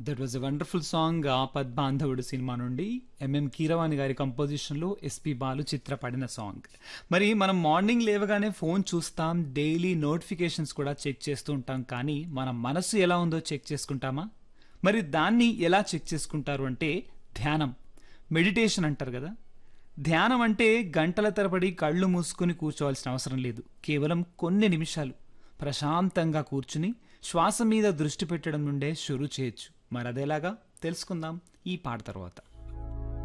that was a wonderful song Aapad Bandhavudu cinema నుండి MM Keeravani గారి కంపోజిషన్లో SP Balu చిత్ర పాడిన సాంగ్ మరి మనం మార్నింగ్ లేవగానే ఫోన్ చూస్తాం డైలీ నోటిఫికేషన్స్ కూడా చెక్ చేస్తూ ఉంటాం కానీ మన మనసు ఎలా ఉందో చెక్ చేసుకుంటామా మరి దాన్ని ఎలా చెక్ చేసుకుంటారు అంటే ధ్యానం మెడిటేషన్ అంటారు కదా ధ్యానం అంటే గంటల తరబడి కళ్ళు మూసుకొని కూర్చోవాల్సిన అవసరం లేదు కేవలం కొన్ని నిమిషాలు ప్రశాంతంగా కూర్చుని శ్వాస మీద దృష్టి పెట్టడం నుండే షురు చేయొచ్చు మరి అదేలాగా తెలుసుకుందాం ఈ పాట తర్వాత